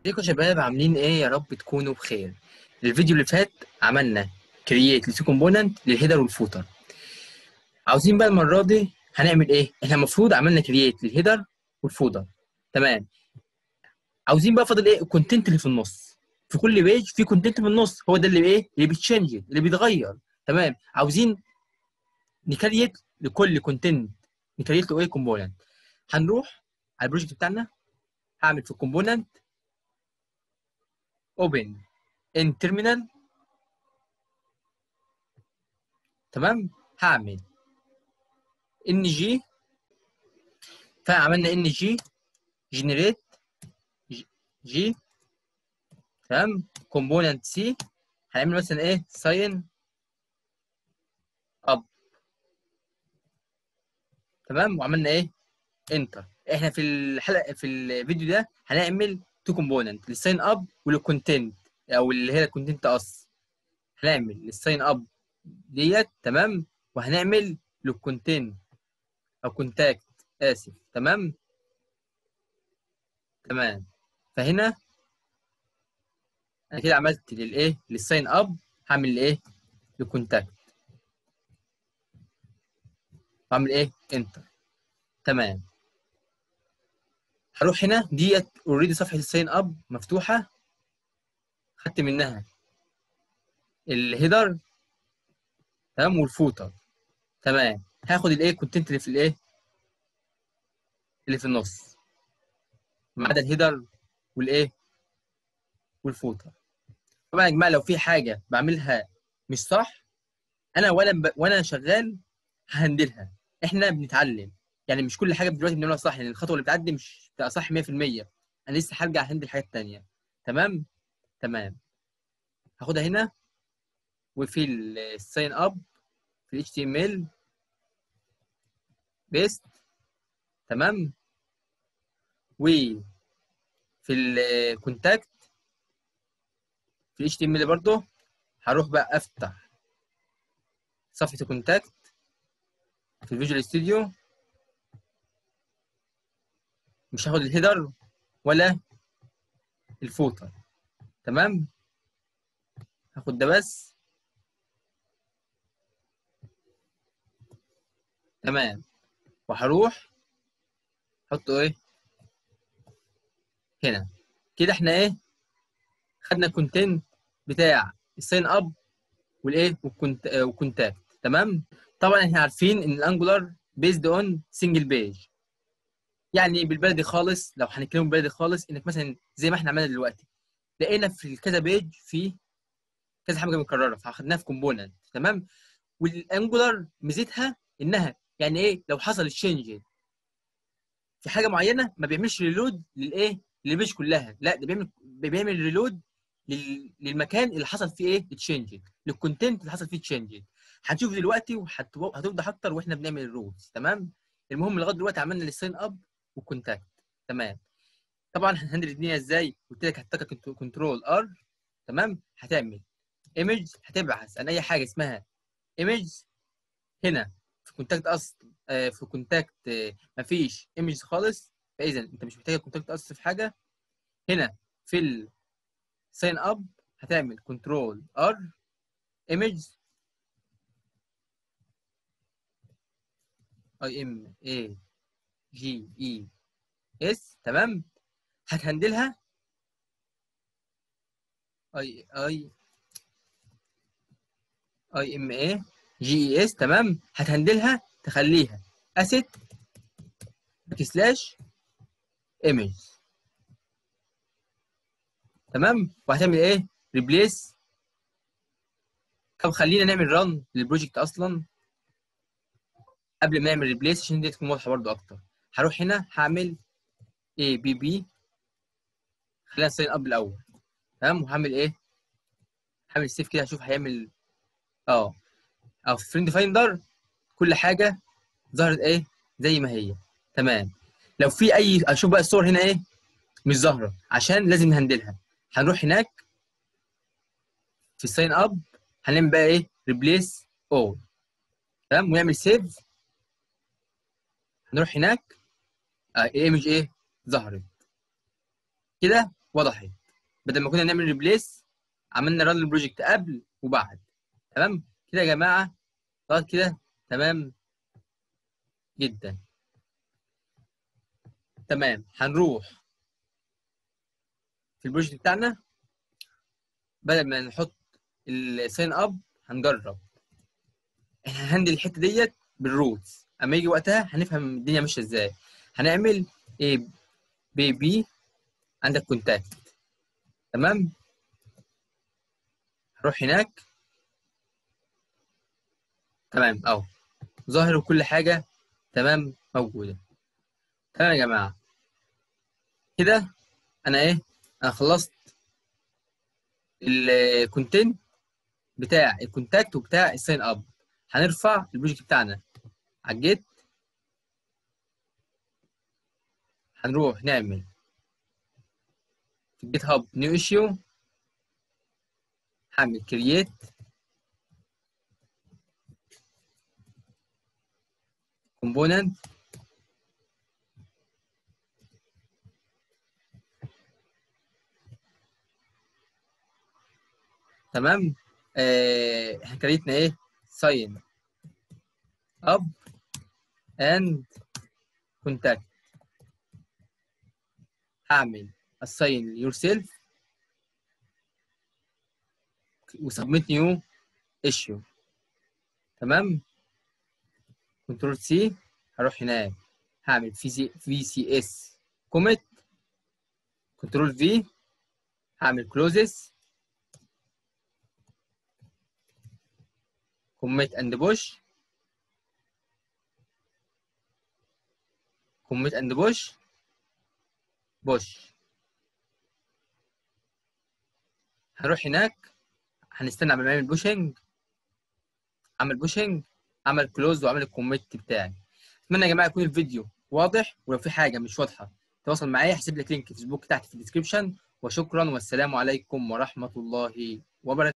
ازيكم يا شباب عاملين ايه يا رب تكونوا بخير الفيديو اللي فات عملنا كرييت لسي كومبوننت للهيدر والفوتر عاوزين بقى المره دي هنعمل ايه احنا المفروض عملنا كرييت للهيدر والفوتر تمام عاوزين بقى فاضل ايه الكونتنت اللي في النص في كل بيج في كونتنت في النص هو ده اللي ايه اللي بيتشنج اللي بيتغير تمام عاوزين نكريت لكل كونتنت نكريت له ايه كومبوننت هنروح على البروجكت بتاعنا هعمل في الكومبوننت open in terminal تمام هعمل ان جي فعملنا ان جي جنريت جي تمام كومبوننت سي هنعمل مثلا ايه ساين اب تمام وعملنا ايه انتر احنا في الحلقه في الفيديو ده هنعمل تو كومبوننت للساين اب وللكونتنت او اللي هي الكونتنت اس هنعمل للساين اب ديت تمام وهنعمل للكونتنت او كونتاكت اسف تمام تمام فهنا انا كده عملت للايه للساين اب هعمل ايه للكونتاكت واعمل ايه انتر تمام هروح هنا ديت اوريدي صفحه الساين اب مفتوحه خدت منها الهيدر تمام والفوتر تمام هاخد الايه كونتنت اللي في الايه اللي في النص ما عدا الهيدر والايه والفوتر طبعا يا جماعه لو في حاجه بعملها مش صح انا وانا ب... وانا شغال ههندلها احنا بنتعلم يعني مش كل حاجه دلوقتي بنعملها صح يعني الخطوه اللي بتعدي مش بتبقى صح 100% انا لسه هرجع هندل حاجات تانية تمام تمام هاخدها هنا وفي الساين اب في ال HTML بيست تمام وفي الكونتاكت في ال HTML برضه هروح بقى افتح صفحه الكونتاكت في الفيجوال ستوديو مش هاخد الهيدر ولا الفوتر تمام هاخد ده بس تمام وهروح احطه ايه هنا كده احنا ايه خدنا الكونتنت بتاع الساين اب والايه والكونت والكونتاكت تمام طبعا احنا عارفين ان الانجولار بيزد اون سنجل بيج يعني بالبلدي خالص لو هنتكلم بالبلدي خالص انك مثلا زي ما احنا عملنا دلوقتي لقينا في كذا بيج في كذا حاجه متكرره فاخدناها في كومبوننت تمام والانجولار ميزتها انها يعني ايه لو حصل تشينج في حاجه معينه ما بيعملش ريلود للايه للبيج كلها لا ده بيعمل بيعمل ريلود لل... للمكان اللي حصل فيه ايه تشينج للكونتنت اللي حصل فيه تشينج هنشوف دلوقتي وهتوضح اكتر واحنا بنعمل الرولز تمام المهم لغايه دلوقتي عملنا للساين اب والكونتاكت تمام طبعا هنهندل الدنيا ازاي قلت لك هتتك كنترول ار تمام هتعمل ايمج هتبحث عن اي حاجه اسمها ايمج هنا في كونتاكت اصل آه في كونتاكت آه مفيش ايمج خالص فاذا انت مش محتاج كونتاكت اصل في حاجه هنا في الساين اب هتعمل كنترول ار ايمج اي ام اي جي اي اس تمام هتهندلها اي اي اي ام اي جي اي اس تمام هتهندلها تخليها اسيت باك سلاش ايمج تمام وهتعمل ايه ريبليس طب خلينا نعمل ران للبروجكت اصلا قبل ما نعمل ريبليس عشان دي تكون واضحه برضو اكتر هروح هنا هعمل اي بي بي خلينا نساين اب الاول تمام وهعمل ايه هعمل سيف كده هشوف هيعمل اه اه في فريند فايندر كل حاجه ظهرت ايه زي ما هي تمام لو في اي اشوف بقى الصور هنا ايه مش ظاهره عشان لازم نهندلها هنروح هناك في الساين اب هنعمل بقى ايه ريبليس اول تمام ونعمل سيف هنروح هناك آه الايمج ايه ظهرت كده وضحت بدل ما كنا نعمل ريبليس عملنا ران البروجكت قبل وبعد تمام كده يا جماعه لغايه كده تمام جدا تمام هنروح في البروجكت بتاعنا بدل ما نحط الساين اب هنجرب احنا هندل الحته ديت بالروتس اما يجي وقتها هنفهم الدنيا ماشيه ازاي هنعمل ايه بي بي عندك كونتاكت تمام هروح هناك تمام اهو ظاهر وكل حاجه تمام موجوده تمام يا جماعه كده انا ايه انا خلصت الكونتنت بتاع الكونتاكت وبتاع الساين اب هنرفع البروجكت بتاعنا على الجيت هنروح نعمل في الجيت هاب نيو ايشيو هعمل كرييت كومبوننت تمام آه، احنا كريتنا ايه ساين اب اند كونتاكت هعمل assign yourself وسبميت نيو ايشيو تمام كنترول سي هروح هناك هعمل في سي في سي اس كوميت كنترول في هعمل كلوزز كوميت اند بوش كوميت اند بوش بوش هنروح هناك هنستنى قبل ما يعمل بوشنج عمل بوشنج عمل كلوز وعمل الكوميت بتاعي اتمنى يا جماعه يكون الفيديو واضح ولو في حاجه مش واضحه تواصل معايا هسيب لك لينك فيسبوك تحت في الديسكربشن وشكرا والسلام عليكم ورحمه الله وبركاته